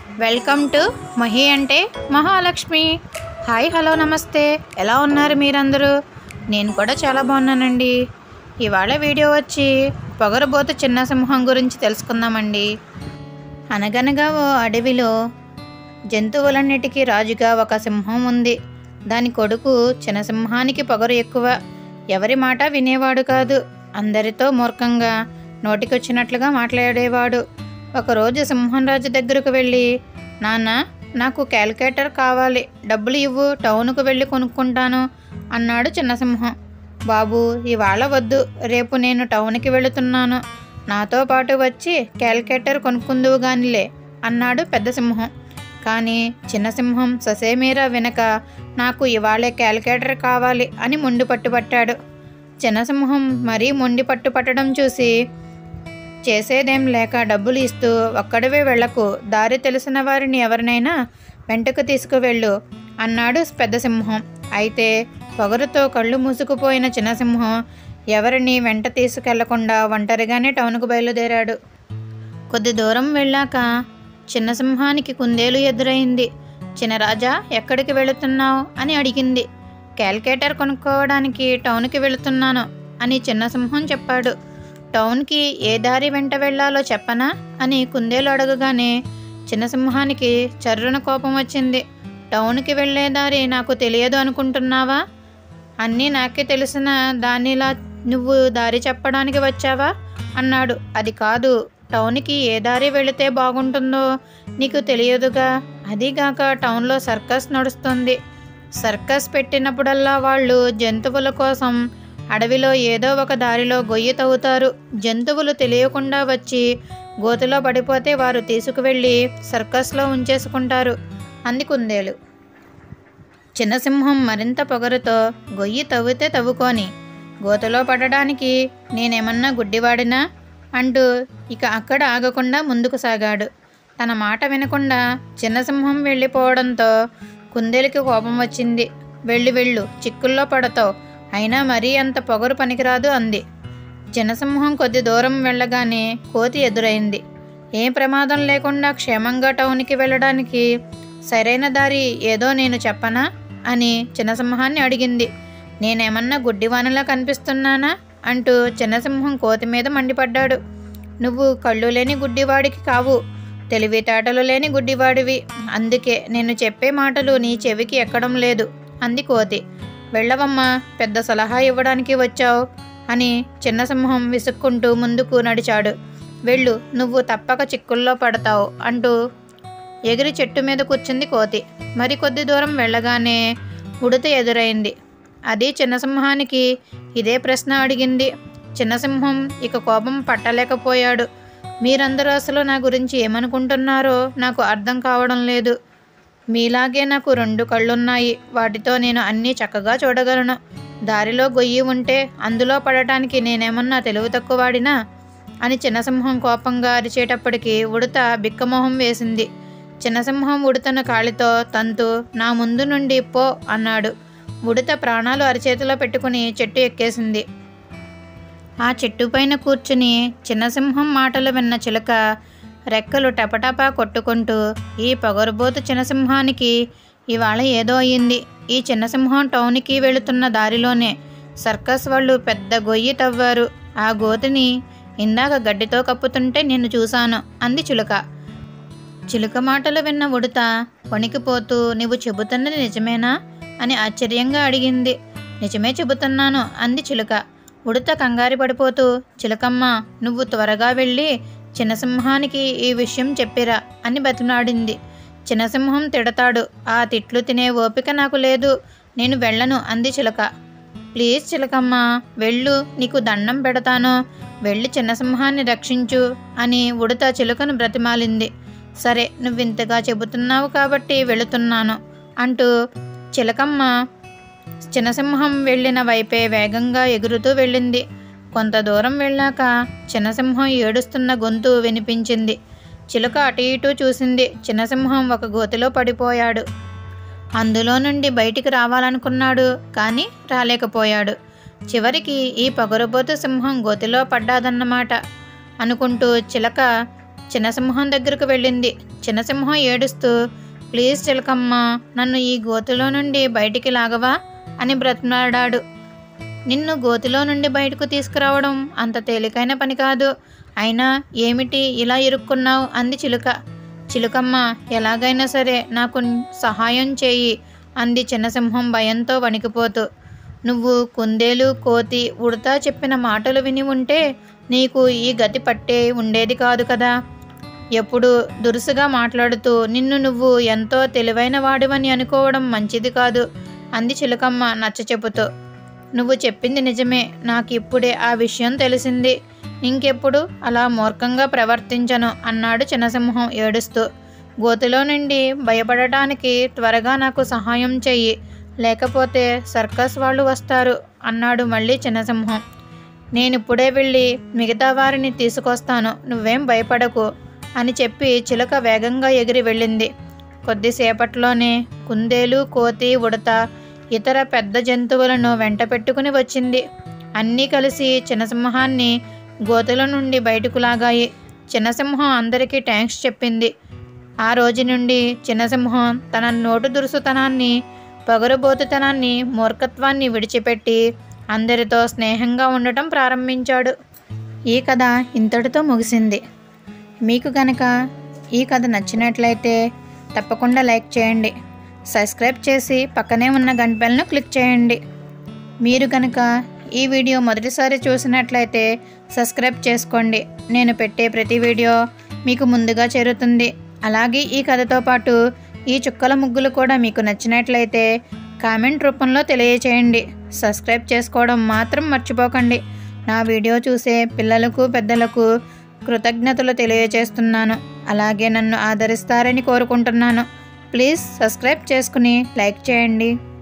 welcome to Mahi అంటే Mahalakshmi hi hello నమస్తే ఎలా ఉన్నారు మీరందరూ నేను కూడా చాలా బాగున్నానండి ఇవాళ వీడియో వచ్చి పొగరబోతు చిన్న సింహం గురించి తెలుసుకుందామండి అనగనగా ఓ అడవిలో జంతువులన్నిటికీ రాజుగా ఒక సింహం ఉంది దాని కొడుకు చిన్న సింహానికి పొగరు ఎక్కువ ఎవరి మాట వినేవాడు కాదు అందరితో మూర్ఖంగా నోటికొచ్చినట్లుగా మాట్లాడేవాడు ఒకరోజు సింహం రాజు దగ్గరకు వెళ్ళి నాన్న నాకు క్యాలిక్యులేటర్ కావాలి డబ్బులు ఇవ్వు టౌన్కు వెళ్ళి కొనుక్కుంటాను అన్నాడు చిన్న సింహం బాబు ఇవాళ వద్దు రేపు నేను టౌన్కి వెళుతున్నాను నాతో పాటు వచ్చి క్యాలిక్యులేటర్ కొనుక్కుందువు గానిలే అన్నాడు పెద్ద సింహం కానీ చిన్న సింహం ససేమీరా వినక నాకు ఇవాళే క్యాలిక్యులేటర్ కావాలి అని మొండి పట్టుపట్టాడు చిన్న సింహం మరీ మొండి పట్టు పట్టడం చూసి చేసేదేం లేక డబ్బులు ఇస్తూ ఒక్కడివే వెళ్లకు దారి తెలిసిన వారిని ఎవరినైనా వెంటకు తీసుకువెళ్ళు అన్నాడు పెద్ద సింహం అయితే పొగరుతో కళ్ళు మూసుకుపోయిన చిన్న సింహం ఎవరిని వెంట తీసుకెళ్లకుండా ఒంటరిగానే టౌన్కు బయలుదేరాడు కొద్ది దూరం వెళ్ళాక చిన్న సింహానికి కుందేలు ఎదురైంది చిన్నరాజా ఎక్కడికి వెళుతున్నావు అని అడిగింది క్యాల్కులేటర్ కొనుక్కోవడానికి టౌన్కి వెళుతున్నాను అని చిన్న సింహం చెప్పాడు టౌన్కి ఏ దారి వెంట వెళ్ళాలో చెప్పనా అని కుందేలు అడగగానే చిన్న సింహానికి చర్రున కోపం వచ్చింది టౌన్కి వెళ్ళే దారి నాకు తెలియదు అనుకుంటున్నావా అన్నీ నాకే తెలిసిన దానిలా నువ్వు దారి చెప్పడానికి వచ్చావా అన్నాడు అది కాదు టౌన్కి ఏ దారి వెళితే బాగుంటుందో నీకు తెలియదుగా అదీగాక టౌన్లో సర్కస్ నడుస్తుంది సర్కస్ పెట్టినప్పుడల్లా వాళ్ళు జంతువుల కోసం అడవిలో ఏదో ఒక దారిలో గొయ్యి తవ్వుతారు జంతువులు తెలియకుండా వచ్చి గోతులో పడిపోతే వారు తీసుకువెళ్ళి సర్కస్లో ఉంచేసుకుంటారు అంది కుందేలు చిన్న సింహం మరింత పొగరుతో గొయ్యి తవ్వితే తవ్వుకొని గోతులో పడడానికి నేనేమన్నా గుడ్డివాడినా అంటూ ఇక అక్కడ ఆగకుండా ముందుకు సాగాడు తన మాట వినకుండా చిన్న సింహం వెళ్ళిపోవడంతో కుందేలుకి కోపం వచ్చింది వెళ్ళి వెళ్ళు చిక్కుల్లో పడతావు అయినా మరీ అంత పొగరు పనికిరాదు అంది చిన్నసింహం కొద్ది దూరం వెళ్ళగానే కోతి ఎదురైంది ఏం ప్రమాదం లేకుండా క్షేమంగా టౌన్కి వెళ్ళడానికి సరైన దారి ఏదో నేను చెప్పనా అని చిన్నసింహాన్ని అడిగింది నేనేమన్నా గుడ్డివానలా కనిపిస్తున్నానా అంటూ చిన్నసింహం కోతి మీద మండిపడ్డాడు నువ్వు కళ్ళు లేని గుడ్డివాడికి కావు తెలివితేటలు లేని గుడ్డివాడివి అందుకే నేను చెప్పే మాటలు నీ చెవికి ఎక్కడం లేదు అంది కోతి వెళ్ళవమ్మా పెద్ద సలహా ఇవ్వడానికి వచ్చావు అని చిన్న సింహం విసుక్కుంటూ ముందుకు నడిచాడు వెళ్ళు నువ్వు తప్పక చిక్కుల్లో పడతావు అంటూ ఎగిరి చెట్టు మీద కూర్చుంది కోతి మరి కొద్ది దూరం వెళ్ళగానే ఉడత ఎదురైంది అది చిన్నసింహానికి ఇదే ప్రశ్న అడిగింది చిన్నసింహం ఇక కోపం పట్టలేకపోయాడు మీరందరూ అసలు నా గురించి ఏమనుకుంటున్నారో నాకు అర్థం కావడం లేదు మీలాగే నాకు రెండు కళ్ళున్నాయి వాటితో నేను అన్నీ చక్కగా చూడగలను దారిలో గొయ్యి ఉంటే అందులో పడటానికి నేనేమన్నా తెలివి తక్కువవాడినా అని చిన్నసింహం కోపంగా అరిచేటప్పటికి ఉడత బిక్కమొహం వేసింది చిన్నసింహం ఉడతను కాలితో తంతు నా ముందు నుండి పో అన్నాడు ఉడత ప్రాణాలు అరిచేతిలో పెట్టుకుని చెట్టు ఎక్కేసింది ఆ చెట్టు పైన కూర్చుని చిన్నసింహం మాటలు విన్న చిలుక రెక్కలు టపటపా కొట్టుకుంటూ ఈ పొగరుబోతు చిన్నసింహానికి ఇవాళ ఏదో అయ్యింది ఈ చిన్నసింహం టౌన్కి వెళుతున్న దారిలోనే సర్కస్ వాళ్ళు పెద్ద గొయ్యి తవ్వారు ఆ గోతిని ఇందాక గడ్డితో కప్పుతుంటే నేను చూశాను అంది చిలుక చిలుక మాటలు విన్న ఉడత వణికిపోతూ నువ్వు చెబుతున్నది నిజమేనా అని ఆశ్చర్యంగా అడిగింది నిజమే చెబుతున్నాను అంది చిలుక ఉడత కంగారు పడిపోతూ చిలకమ్మ నువ్వు త్వరగా వెళ్ళి చిన్నసింహానికి ఈ విషయం చెప్పిరా అని బతిమలాడింది చిన్నసింహం తిడతాడు ఆ తిట్లు తినే ఓపిక నాకు లేదు నేను వెళ్ళను అంది చిలక ప్లీజ్ చిలకమ్మ వెళ్ళు నీకు దండం పెడతాను వెళ్ళి చిన్నసింహాన్ని రక్షించు అని ఉడత చిలుకను బ్రతిమాలింది సరే నువ్వింతగా చెబుతున్నావు కాబట్టి వెళుతున్నాను అంటూ చిలకమ్మ చిన్నసింహం వెళ్ళిన వైపే వేగంగా ఎగురుతూ వెళ్ళింది కొంత దూరం వెళ్ళాక చిన్నసింహం ఏడుస్తున్న గొంతు వినిపించింది చిలుక అటు ఇటు చూసింది చిన్నసింహం ఒక గోతిలో పడిపోయాడు అందులో నుండి బయటికి రావాలనుకున్నాడు కానీ రాలేకపోయాడు చివరికి ఈ పొగరుబోతు సింహం గోతిలో పడ్డాదన్నమాట అనుకుంటూ చిలక చిన్న సింహం దగ్గరకు వెళ్ళింది చిన్నసింహం ఏడుస్తూ ప్లీజ్ చిలకమ్మ నన్ను ఈ గోతులో నుండి బయటికి లాగవా అని బ్రతిమాడాడు నిన్ను గోతిలో నుండి బయటకు తీసుకురావడం అంత తేలికైన పని కాదు అయినా ఏమిటి ఇలా ఇరుక్కున్నావు అంది చిలుక చిలుకమ్మ ఎలాగైనా సరే నాకు సహాయం చేయి అంది చిన్నసింహం భయంతో వణికిపోతూ నువ్వు కుందేలు కోతి ఉడతా చెప్పిన మాటలు విని ఉంటే నీకు ఈ గతి పట్టే ఉండేది కాదు కదా ఎప్పుడు దురుసుగా మాట్లాడుతూ నిన్ను నువ్వు ఎంతో తెలివైన వాడివని అనుకోవడం మంచిది కాదు అంది చిలుకమ్మ నచ్చ చెబుతూ నువ్వు చెప్పింది నిజమే నాకు ఇప్పుడే ఆ విషయం తెలిసింది ఇంకెప్పుడు అలా మూర్ఖంగా ప్రవర్తించను అన్నాడు చిన్నసింహం ఏడుస్తూ గోతిలో నుండి భయపడటానికి త్వరగా నాకు సహాయం చెయ్యి లేకపోతే సర్కస్ వాళ్ళు వస్తారు అన్నాడు మళ్ళీ చిన్నసింహం నేను ఇప్పుడే వెళ్ళి మిగతా వారిని తీసుకొస్తాను నువ్వేం భయపడకు అని చెప్పి చిలుక వేగంగా ఎగిరి వెళ్ళింది కొద్దిసేపట్లోనే కుందేలు కోతి ఉడత ఇతర పెద్ద జంతువులను వెంట పెట్టుకుని వచ్చింది అన్నీ కలిసి చిన్నసింహాన్ని గోతుల నుండి బయటకు లాగాయి చిన్నసింహం అందరికీ థ్యాంక్స్ చెప్పింది ఆ రోజు నుండి చిన్నసింహం తన నోటు దురుసుతనాన్ని పొగరుబోతుతనాన్ని మూర్ఖత్వాన్ని విడిచిపెట్టి అందరితో స్నేహంగా ఉండటం ప్రారంభించాడు ఈ కథ ఇంతటితో ముగిసింది మీకు కనుక ఈ కథ నచ్చినట్లయితే తప్పకుండా లైక్ చేయండి సబ్స్క్రైబ్ చేసి పక్కనే ఉన్న గంటలను క్లిక్ చేయండి మీరు కనుక ఈ వీడియో మొదటిసారి చూసినట్లయితే సబ్స్క్రైబ్ చేసుకోండి నేను పెట్టే ప్రతి వీడియో మీకు ముందుగా చేరుతుంది అలాగే ఈ కథతో పాటు ఈ చుక్కల ముగ్గులు కూడా మీకు నచ్చినట్లయితే కామెంట్ రూపంలో తెలియచేయండి సబ్స్క్రైబ్ చేసుకోవడం మాత్రం మర్చిపోకండి నా వీడియో చూసే పిల్లలకు పెద్దలకు కృతజ్ఞతలు తెలియజేస్తున్నాను అలాగే నన్ను ఆదరిస్తారని కోరుకుంటున్నాను ప్లీజ్ సబ్స్క్రైబ్ చేసుకుని లైక్ చేయండి